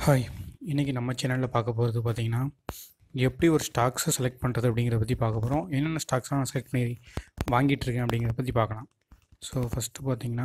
hi இன்றைக்கி நம்ம சேனலில் பார்க்க போகிறது பார்த்தீங்கன்னா எப்படி ஒரு ஸ்டாக்ஸை செலக்ட் பண்ணுறது அப்படிங்கிறத பற்றி பார்க்க போகிறோம் என்னென்ன ஸ்டாக்ஸ்லாம் நான் செலக்ட் பண்ணி வாங்கிட்டு இருக்கேன் அப்படிங்கிறத பற்றி பார்க்கலாம் ஸோ ஃபஸ்ட்டு பார்த்தீங்கன்னா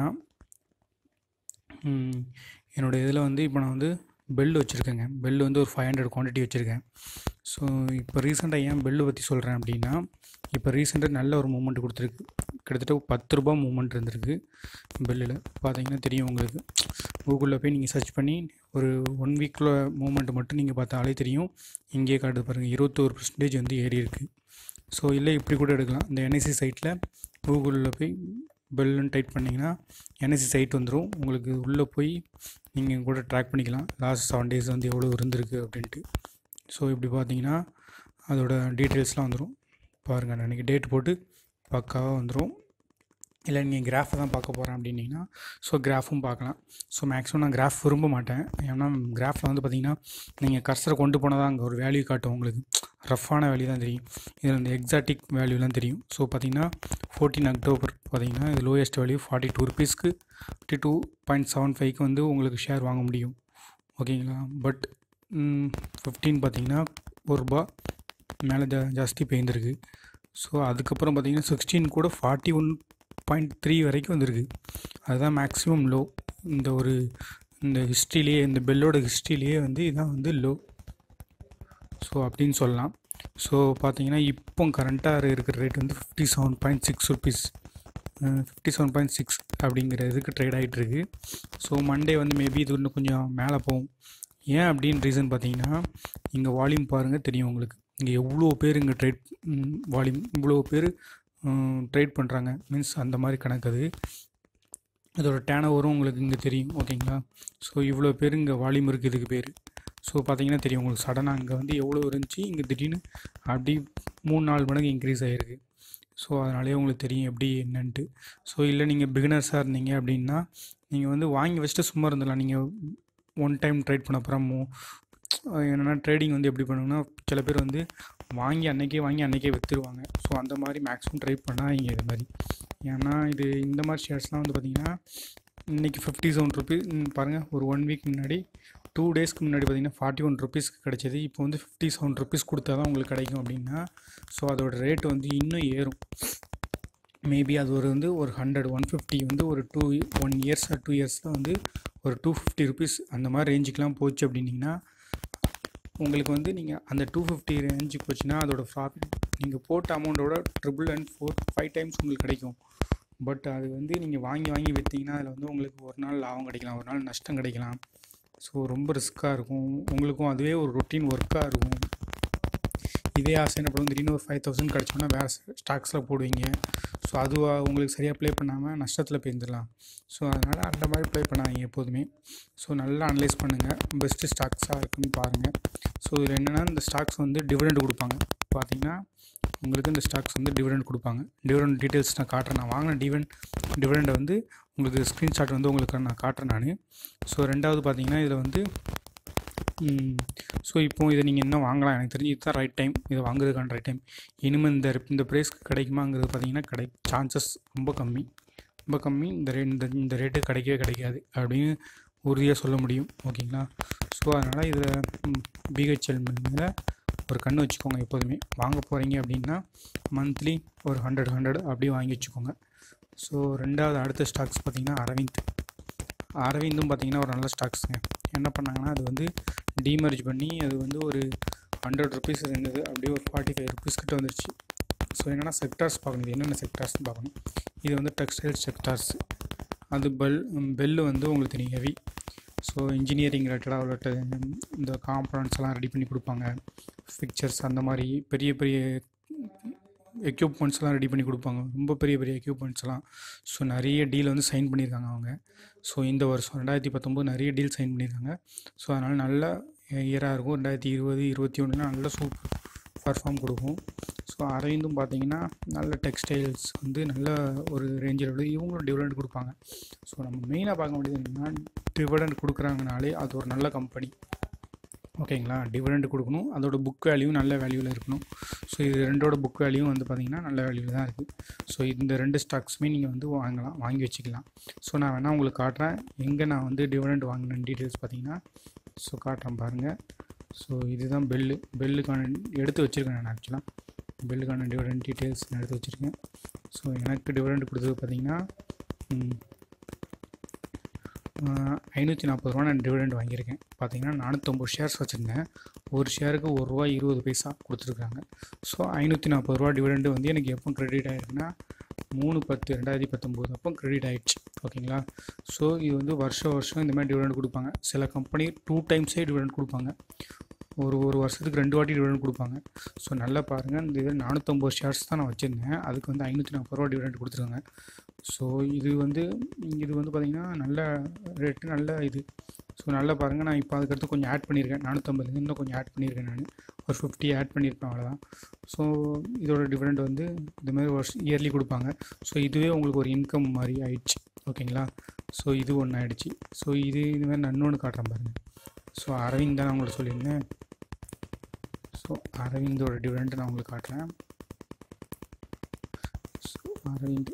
ம், என்னோட இதில் வந்து இப்போ நான் வந்து பெல் வச்சுருக்கேங்க பெல் வந்து ஒரு ஃபைவ் ஹண்ட்ரட் குவான்டிட்டி வச்சுருக்கேன் ஸோ இப்போ ரீசெண்டாக ஏன் பெல்லு பற்றி சொல்கிறேன் அப்படின்னா இப்போ ரீசெண்டாக நல்ல ஒரு மூமெண்ட் கொடுத்துருக்கு கிட்டத்தட்ட ஒரு பத்து ரூபா மூமெண்ட் இருந்திருக்கு பெல்லில் பார்த்தீங்கன்னா தெரியும் உங்களுக்கு கூகுளில் போய் நீங்கள் சர்ச் பண்ணி ஒரு ஒன் வீக்கில் மூமெண்ட் மட்டும் நீங்கள் பார்த்தாலே தெரியும் இங்கேயே காட்டுது பாருங்கள் இருபத்தோரு பர்சன்டேஜ் வந்து ஏறி இருக்குது ஸோ இல்லை இப்படி கூட எடுக்கலாம் இந்த என்எஸ்சி சைட்டில் கூகுளில் போய் பெல்லுன்னு டைப் பண்ணிங்கன்னா என்எஸ்சி சைட் வந்துடும் உங்களுக்கு உள்ளே போய் நீங்கள் கூட ட்ராக் பண்ணிக்கலாம் லாஸ்ட் செவன் டேஸ் வந்து எவ்வளோ இருந்திருக்கு அப்படின்ட்டு ஸோ இப்படி பார்த்தீங்கன்னா அதோட டீட்டெயில்ஸ்லாம் வந்துடும் பாருங்கள் நான் இன்றைக்கி டேட் போட்டு பக்காவாக வந்துடும் இல்லை நீங்கள் கிராஃபை தான் பார்க்க போகிறேன் அப்படின்னீங்கன்னா ஸோ கிராஃபும் பார்க்கலாம் ஸோ மேக்ஸிமம் நான் கிராஃப் விரும்ப மாட்டேன் ஏன்னா கிராஃபில் வந்து பார்த்தீங்கன்னா நீங்கள் கர்சரை கொண்டு போனால் தான் அங்கே ஒரு வேல்யூ காட்டும் உங்களுக்கு ரஃப்பான வேல்யூ தான் தெரியும் இதில் இந்த எக்ஸாட்டிக் வேல்யூலாம் தெரியும் ஸோ பார்த்தீங்கன்னா ஃபோர்டீன் அக்டோபர் பார்த்தீங்கன்னா இது லோயஸ்ட் வேல்யூ ஃபார்ட்டி டூ ருபீஸ்க்கு ஃபிஃப்டி டூ பாயிண்ட் செவன் ஃபைவ்க்கு வந்து உங்களுக்கு ஷேர் வாங்க முடியும் ஓகேங்களா பட் ஃபிஃப்டீன் பார்த்தீங்கன்னா ஒரு ரூபா மேலே ஜா ஜாஸ்தி பெய்ந்திருக்கு ஸோ அதுக்கப்புறம் பார்த்தீங்கன்னா சிக்ஸ்டீன் கூட ஃபார்ட்டி ஒன் பாயிண்ட் த்ரீ வரைக்கும் வந்திருக்கு அதுதான் மேக்ஸிமம் லோ இந்த ஒரு இந்த ஹிஸ்ட்ரியிலேயே இந்த பெல்லோட ஹிஸ்ட்ரியிலேயே வந்து இதுதான் வந்து லோ ஸோ அப்படின்னு சொல்லலாம் ஸோ பார்த்தீங்கன்னா இப்போ கரண்ட்டாக இருக்கிற ரேட் வந்து fifty seven point six rupees fifty seven point six அப்படிங்கிற இதுக்கு ட்ரேட் ஆகிட்டு இருக்கு ஸோ மண்டே வந்து மேபி இது இன்னும் கொஞ்சம் மேலே போகும் ஏன் அப்படின்னு ரீசன் பார்த்தீங்கன்னா இங்கே வால்யூம் பாருங்கள் தெரியும் உங்களுக்கு இங்கே எவ்வளோ பேர் இங்கே ட்ரேட் வால்யூம் இவ்வளோ பேர் ட்ரேட் பண்ணுறாங்க மீன்ஸ் அந்த மாதிரி கணக்கு அது இதோட டேன் ஓவரும் உங்களுக்கு இங்கே தெரியும் ஓகேங்களா ஸோ இவ்வளோ பேர் இங்கே வால்யூம் இருக்குது இதுக்கு பேர் ஸோ பார்த்தீங்கன்னா தெரியும் உங்களுக்கு சடனாக இங்கே வந்து எவ்வளோ இருந்துச்சு இங்கே திடீர்னு அப்படி மூணு நாலு மடங்கு இன்க்ரீஸ் ஆகிருக்கு ஸோ அதனாலே உங்களுக்கு தெரியும் எப்படி என்னன்ட்டு ஸோ இல்லை நீங்கள் பிகினர்ஸாக இருந்தீங்க அப்படின்னா நீங்கள் வந்து வாங்கி வச்சுட்டு சும்மா இருந்துடலாம் நீங்கள் ஒன் டைம் ட்ரேட் பண்ண அப்புறமோ என்னென்னா ட்ரேடிங் வந்து எப்படி பண்ணுங்கன்னா சில பேர் வந்து வாங்கி அன்னைக்கே வாங்கி அன்னைக்கே விற்றுருவாங்க ஸோ அந்த மாதிரி மேக்ஸிமம் ட்ரை பண்ணால் இங்கே இது மாதிரி ஏன்னா இது இந்த மாதிரி ஷேர்ஸ்லாம் வந்து பார்த்திங்கன்னா இன்றைக்கி ஃபிஃப்டி செவன் ருபீஸ் பாருங்கள் ஒரு ஒன் வீக் முன்னாடி டூ டேஸ்க்கு முன்னாடி பார்த்தீங்கன்னா ஃபார்ட்டி ஒன் ருபீஸ்க்கு கிடைச்சது இப்போ வந்து ஃபிஃப்டி செவன் ருபீஸ் கொடுத்தா தான் உங்களுக்கு கிடைக்கும் அப்படின்னா ஸோ அதோட ரேட் வந்து இன்னும் ஏறும் மேபி அது ஒரு வந்து ஒரு ஹண்ட்ரட் ஒன் ஃபிஃப்டி வந்து ஒரு டூ ஒன் இயர்ஸ் டூ இயர்ஸில் வந்து ஒரு டூ ஃபிஃப்டி ருபீஸ் அந்த மாதிரி ரேஞ்சுக்கெலாம் போச்சு அப்படின்னிங்கன்னா உங்களுக்கு வந்து நீங்கள் அந்த டூ ஃபிஃப்டி ரேஞ்சுக்கு போச்சுன்னா அதோட ப்ராஃபிட் நீங்கள் போட்ட அமௌண்ட்டோட triple and four five times உங்களுக்கு கிடைக்கும் பட் அது வந்து நீங்கள் வாங்கி வாங்கி விற்றீங்கன்னா அதில் வந்து உங்களுக்கு ஒரு நாள் லாபம் கிடைக்கலாம் ஒரு நாள் நஷ்டம் கிடைக்கலாம் ஸோ ரொம்ப ரிஸ்க்காக இருக்கும் உங்களுக்கும் அதுவே ஒரு ரொட்டீன் ஒர்க்காக இருக்கும் இதே ஆசை என்ன பண்ணுவோம் திடீர்னு ஒரு ஃபைவ் தௌசண்ட் கிடச்சோன்னா வேறு ஸ்டாக்ஸில் போடுவீங்க ஸோ அது உங்களுக்கு சரியாக ப்ளே பண்ணாமல் நஷ்டத்தில் போயிருந்துடலாம் ஸோ அதனால் அந்த மாதிரி ப்ளே பண்ணாதீங்க எப்போதுமே ஸோ நல்லா அனலைஸ் பண்ணுங்கள் பெஸ்ட்டு ஸ்டாக்ஸாக இருக்குன்னு பாருங்கள் ஸோ இதில் என்னென்னா இந்த ஸ்டாக்ஸ் வந்து டிவிடெண்ட் கொடுப்பாங்க பார்த்தீங்கன்னா உங்களுக்கு இந்த ஸ்டாக்ஸ் வந்து டிவிடெண்ட் கொடுப்பாங்க டிவிடெண்ட் டீட்டெயில்ஸ் நான் காட்டுறேன் நான் வாங்கின டிவிடெண்ட் டிவிடெண்டை வந்து உங்களுக்கு ஸ்க்ரீன்ஷாட் வந்து உங்களுக்கு நான் காட்டுறேன் நான் ஸோ ரெண்டாவது பார்த்தீங்கன்னா இதில் வந்து ஸோ இப்போ இதை நீங்கள் என்ன வாங்கலாம் எனக்கு தெரிஞ்சு இதுதான் ரைட் டைம் இதை வாங்குறதுக்கான ரைட் டைம் இனிமேல் இந்த இந்த ப்ரைஸ்க்கு கிடைக்குமாங்கிறது பார்த்தீங்கன்னா கிடை சான்சஸ் ரொம்ப கம்மி ரொம்ப கம்மி இந்த ரேட் இந்த இந்த ரேட்டு கிடைக்கவே கிடைக்காது அப்படின்னு உறுதியாக சொல்ல முடியும் ஓகேங்களா ஸோ அதனால் இதில் பிஹெச்எல் மேலே ஒரு கண் வச்சுக்கோங்க எப்போதுமே வாங்க போகிறீங்க அப்படின்னா மந்த்லி ஒரு ஹண்ட்ரட் ஹண்ட்ரட் அப்படியே வாங்கி வச்சுக்கோங்க ஸோ ரெண்டாவது அடுத்த ஸ்டாக்ஸ் பார்த்திங்கன்னா அரவிந்த் அரவிந்தும் பார்த்திங்கன்னா ஒரு நல்ல ஸ்டாக்ஸுங்க என்ன பண்ணாங்கன்னா அது வந்து டீமர்ஜ் பண்ணி அது வந்து ஒரு ஹண்ட்ரட் ருபீஸ் இருந்தது அப்படியே ஒரு ஃபார்ட்டி ஃபைவ் ருபீஸ் கிட்ட வந்துருச்சு ஸோ என்னென்னா செக்டார்ஸ் பார்க்கணும் இது என்னென்ன செக்டார்ஸ்னு பார்க்கணும் இது வந்து டெக்ஸ்டைல் செக்டார்ஸ் அது பெல் பெல்லு வந்து உங்களுக்கு தெரியும் ஹெவி ஸோ இன்ஜினியரிங் ரிலேட்டடாக உள்ளட்ட இந்த காம்பனண்ட்ஸ் எல்லாம் ரெடி பண்ணி கொடுப்பாங்க பிக்சர்ஸ் அந்த மாதிரி பெரிய பெரிய எக்யூப்மெண்ட்ஸ்லாம் ரெடி பண்ணி கொடுப்பாங்க ரொம்ப பெரிய பெரிய எக்யூப்மெண்ட்ஸ்லாம் ஸோ நிறைய டீல் வந்து சைன் பண்ணியிருக்காங்க அவங்க ஸோ இந்த வருஷம் ரெண்டாயிரத்தி பத்தொம்போது நிறைய டீல் சைன் பண்ணியிருக்காங்க ஸோ அதனால் நல்ல இயராக இருக்கும் ரெண்டாயிரத்தி இருபது இருபத்தி ஒன்றுலாம் நல்ல சூப்பர் பர்ஃபார்ம் கொடுக்கும் ஸோ அரவிந்தும் பார்த்தீங்கன்னா நல்ல டெக்ஸ்டைல்ஸ் வந்து நல்ல ஒரு ரேஞ்சில் உள்ளது இவங்களும் டிவிடெண்ட் கொடுப்பாங்க ஸோ நம்ம மெயினாக பார்க்க வேண்டியது என்னென்னா டிவிடெண்ட் கொடுக்குறாங்கனாலே அது ஒரு நல்ல கம்பெனி ஓகேங்களா டிவிடெண்ட் கொடுக்கணும் அதோட புக் வேல்யூ நல்ல வேல்யூவில் இருக்கணும் ஸோ இது ரெண்டோட புக் வேல்யூ வந்து பார்த்திங்கன்னா நல்ல வேல்யூவில் தான் இருக்குது ஸோ இந்த ரெண்டு ஸ்டாக்ஸுமே நீங்கள் வந்து வாங்கலாம் வாங்கி வச்சுக்கலாம் ஸோ நான் வேணால் உங்களுக்கு காட்டுறேன் எங்கே நான் வந்து டிவிடெண்ட் வாங்கினேன் டீட்டெயில்ஸ் பார்த்தீங்கன்னா ஸோ காட்டுறேன் பாருங்கள் ஸோ இதுதான் பெல்லு பெல்லுக்கான எடுத்து வச்சுருக்கேன் நான் ஆக்சுவலாக பெல்லுக்கான டிவிடெண்ட் டீட்டெயில்ஸ் நான் எடுத்து வச்சுருக்கேன் ஸோ எனக்கு டிவிடெண்ட் கொடுத்தது பார்த்தீங்கன்னா ஐநூற்றி நாற்பது ரூபா நான் டிவிடெண்ட் வாங்கியிருக்கேன் பார்த்தீங்கன்னா நானூற்றம்பது ஷேர்ஸ் வச்சுருந்தேன் ஒரு ஷேருக்கு ஒரு ரூபா இருபது பைசா கொடுத்துருக்காங்க ஸோ ஐநூற்றி நாற்பது ரூபா டிவிடெண்ட் வந்து எனக்கு எப்போ கிரெடிட் ஆயிருக்குன்னா மூணு பத்து ரெண்டாயிரத்தி பத்தொம்போது அப்போ கிரெடிட் ஆயிடுச்சு ஓகேங்களா ஸோ இது வந்து வருஷம் வருஷம் இந்த மாதிரி டிவிடெண்ட் கொடுப்பாங்க சில கம்பெனி டூ டைம்ஸே டிவிடெண்ட் கொடுப்பாங்க ஒரு ஒரு வருஷத்துக்கு ரெண்டு வாட்டி டிவிடெண்ட் கொடுப்பாங்க ஸோ நல்லா பாருங்கள் இந்த இது நானூற்றம்பது ஷேர்ஸ் தான் நான் வச்சுருந்தேன் அதுக்கு வந்து ஐநூற்றி நாற்பது ரூபா டிவிடெண்ட் கொடுத்துருக்காங்க ஸோ இது வந்து இது வந்து பார்த்திங்கன்னா நல்ல ரேட்டு நல்ல இது ஸோ நல்லா பாருங்கள் நான் இப்போ அதுக்கடுத்து கொஞ்சம் ஆட் பண்ணியிருக்கேன் நானூற்றம்பதுலேருந்து இன்னும் கொஞ்சம் ஆட் பண்ணியிருக்கேன் நான் ஒரு ஃபிஃப்டி ஆட் பண்ணியிருப்பேன் அவ்வளோதான் ஸோ இதோட டிவிடெண்ட் வந்து இந்த மாதிரி வருஷம் இயர்லி கொடுப்பாங்க ஸோ இதுவே உங்களுக்கு ஒரு இன்கம் மாதிரி ஆயிடுச்சு ஓகேங்களா ஸோ இது ஒன்று ஆயிடுச்சு ஸோ இது இது மாதிரி நான் இன்னொன்று காட்டுறேன் பாருங்கள் ஸோ அரவிந்த் தான் நான் உங்களுக்கு சொல்லியிருந்தேன் ஸோ அரவிந்தோட டிவிடெண்ட் நான் உங்களுக்கு காட்டுறேன் ஸோ அரவிந்த்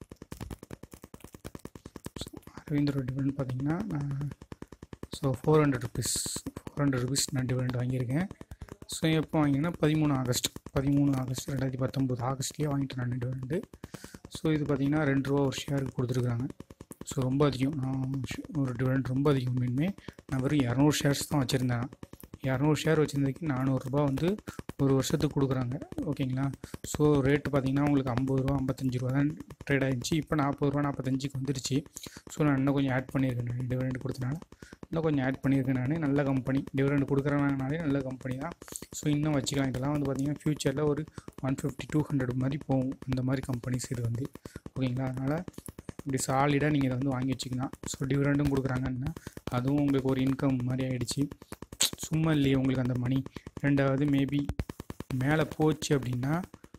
ஸோ அரவிந்தோட டிவிடெண்ட் பார்த்தீங்கன்னா நான் so four hundred rupees four hundred rupees நான் டிவிடெண்ட் வாங்கியிருக்கேன் ஸோ எப்போ வாங்கினா பதிமூணு ஆகஸ்ட் பதிமூணு ஆகஸ்ட் ரெண்டாயிரத்தி பத்தொம்போது ஆகஸ்ட்லேயே வாங்கிட்டேன் நான் டிவிடெண்டு ஸோ இது பார்த்தீங்கன்னா ரெண்டு ரூபா ஒரு ஷேருக்கு கொடுத்துருக்குறாங்க ஸோ ரொம்ப அதிகம் நான் ஷ- ஒரு டிவிடெண்ட் ரொம்ப அதிகம் மீன்மே நான் வெறும் இரநூறு ஷேர்ஸ் தான் வச்சுருந்தேன் இரநூறு ஷேர் வச்சுருந்ததுக்கு நானூறுரூபா வந்து ஒரு வருஷத்துக்கு கொடுக்குறாங்க ஓகேங்களா ஸோ ரேட்டு பார்த்தீங்கன்னா உங்களுக்கு ஐம்பது ரூபா ஐம்பத்தஞ்சு ரூபா தான் ட்ரேட் ஆயிடுச்சு இப்போ நாற்பது ரூபா நாற்பத்தஞ்சுக்கு வந்துருச்சு ஸோ நான் இன்னும் கொஞ்சம் ஆட் பண்ணியிருக்கேன் நான் டிவிடெண்ட் கொடுத்தனால இன்னும் கொஞ்சம் ஆட் பண்ணியிருக்கேன் நான் நல்ல கம்பெனி டிவிடெண்ட் கொடுக்குறனாலே நல்ல கம்பெனி தான் ஸோ இன்னும் வச்சுக்கலாம் இதெல்லாம் வந்து பார்த்தீங்கன்னா ஃப்யூச்சரில் ஒரு ஒன் ஃபிஃப்டி டூ ஹண்ட்ரட் மாதிரி போகும் அந்த மாதிரி கம்பெனிஸ் இது வந்து ஓகேங்களா அதனால் இப்படி சாலிடாக நீங்கள் இதை வந்து வாங்கி வச்சுக்கலாம் ஸோ டிவிடெண்டும் கொடுக்குறாங்கன்னா அதுவும் உங்களுக்கு ஒரு இன்கம் மாதிரி ஆயிடுச்சு சும்மா இல்லையே உங்களுக்கு அந்த மணி ரெண்டாவது மேபி மேலே போச்சு அப்படின்னா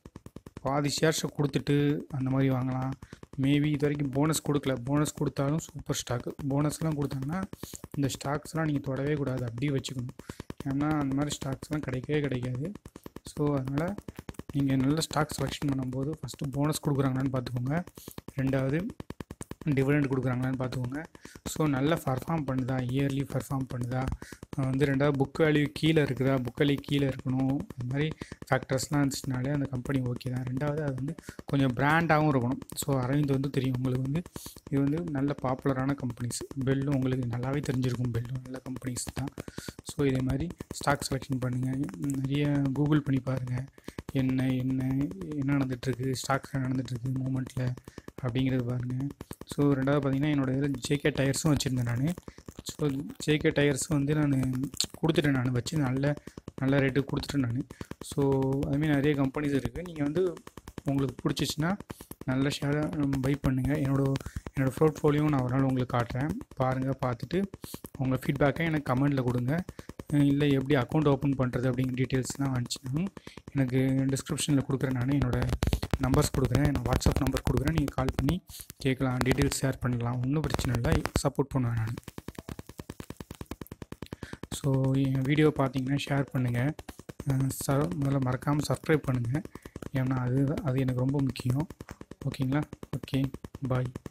பாதி ஷேர்ஸை கொடுத்துட்டு அந்த மாதிரி வாங்கலாம் மேபி இது வரைக்கும் போனஸ் கொடுக்கல போனஸ் கொடுத்தாலும் சூப்பர் ஸ்டாக்கு போனஸ்லாம் கொடுத்தாங்கன்னா இந்த ஸ்டாக்ஸ்லாம் நீங்கள் தொடவே கூடாது அப்படியே வச்சுக்கணும் ஏன்னா அந்த மாதிரி ஸ்டாக்ஸ்லாம் கிடைக்கவே கிடைக்காது ஸோ அதனால் நீங்கள் நல்ல ஸ்டாக் செலெக்ஷன் பண்ணும்போது ஃபஸ்ட்டு போனஸ் கொடுக்குறாங்களான்னு பார்த்துக்கோங்க ரெண்டாவது டிவிடெண்ட் கொடுக்குறாங்களான்னு பார்த்துக்கோங்க ஸோ நல்லா பர்ஃபார்ம் பண்ணுதா இயர்லி பர்ஃபார்ம் பண்ணுதா அஹ் வந்து ரெண்டாவது புக் வேல்யூ கீழே இருக்குதா புக் வேல்யூ கீழே இருக்கணும் அது மாதிரி ஃபேக்டர்ஸ்லாம் இருந்துச்சுனாலே அந்த கம்பெனி ஓகே தான் ரெண்டாவது அது வந்து கொஞ்சம் பிராண்டாகவும் இருக்கணும் ஸோ அரவிந்த் வந்து தெரியும் உங்களுக்கு வந்து இது வந்து நல்ல பாப்புலரான கம்பெனிஸ் பெல்லும் உங்களுக்கு நல்லாவே தெரிஞ்சிருக்கும் பெல்லும் நல்ல கம்பெனிஸ் தான் ஸோ இதே மாதிரி ஸ்டாக் செலெக்ஷன் பண்ணுங்கள் நிறைய கூகுள் பண்ணி பாருங்கள் என்ன என்ன என்ன நடந்துகிட்ருக்கு ஸ்டாக்ஸ் நடந்துகிட்ருக்கு மூமெண்ட்டில் அப்படிங்கிறது பாருங்கள் ஸோ ரெண்டாவது பார்த்தீங்கன்னா என்னோட இதில் ஜேகே டயர்ஸும் வச்சுருந்தேன் நான் ஸோ ஜேகே டயர்ஸும் வந்து நான் கொடுத்துட்டேன் நான் வச்சு நல்ல நல்ல ரேட்டுக்கு கொடுத்துட்டேன் நான் ஸோ அதுமாரி நிறைய கம்பெனிஸ் இருக்குது நீங்கள் வந்து உங்களுக்கு பிடிச்சிச்சின்னா நல்ல ஷேரை பை பண்ணுங்கள் என்னோட என்னோடய போர்ட்ஃபோலியோவும் நான் ஒரு நாள் உங்களுக்கு காட்டுறேன் பாருங்கள் பார்த்துட்டு உங்கள் ஃபீட்பேக்கை எனக்கு கமெண்ட்டில் கொடுங்க அஹ் இல்லை எப்படி அக்கௌண்ட் ஓப்பன் பண்ணுறது அப்படிங்கிற டீட்டெயில்ஸ்லாம் வந்துச்சுனாலும் எனக்கு டிஸ்கிரிப்ஷனில் கொடுக்குறேன் நான் என்னோடய நம்பர்ஸ் கொடுக்குறேன் நான் வாட்ஸ்அப் நம்பர் கொடுக்குறேன் நீங்கள் கால் பண்ணி கேட்கலாம் டீட்டெயில்ஸ் ஷேர் பண்ணலாம் ஒன்றும் பிரச்சனை இல்லை சப்போர்ட் பண்ணுவேன் நான் ஸோ என் வீடியோ பார்த்தீங்கன்னா ஷேர் பண்ணுங்கள் ச முதல்ல மறக்காமல் சப்ஸ்கிரைப் பண்ணுங்கள் ஏன்னா அது அது எனக்கு ரொம்ப முக்கியம் ஓகேங்களா ஓகே பாய்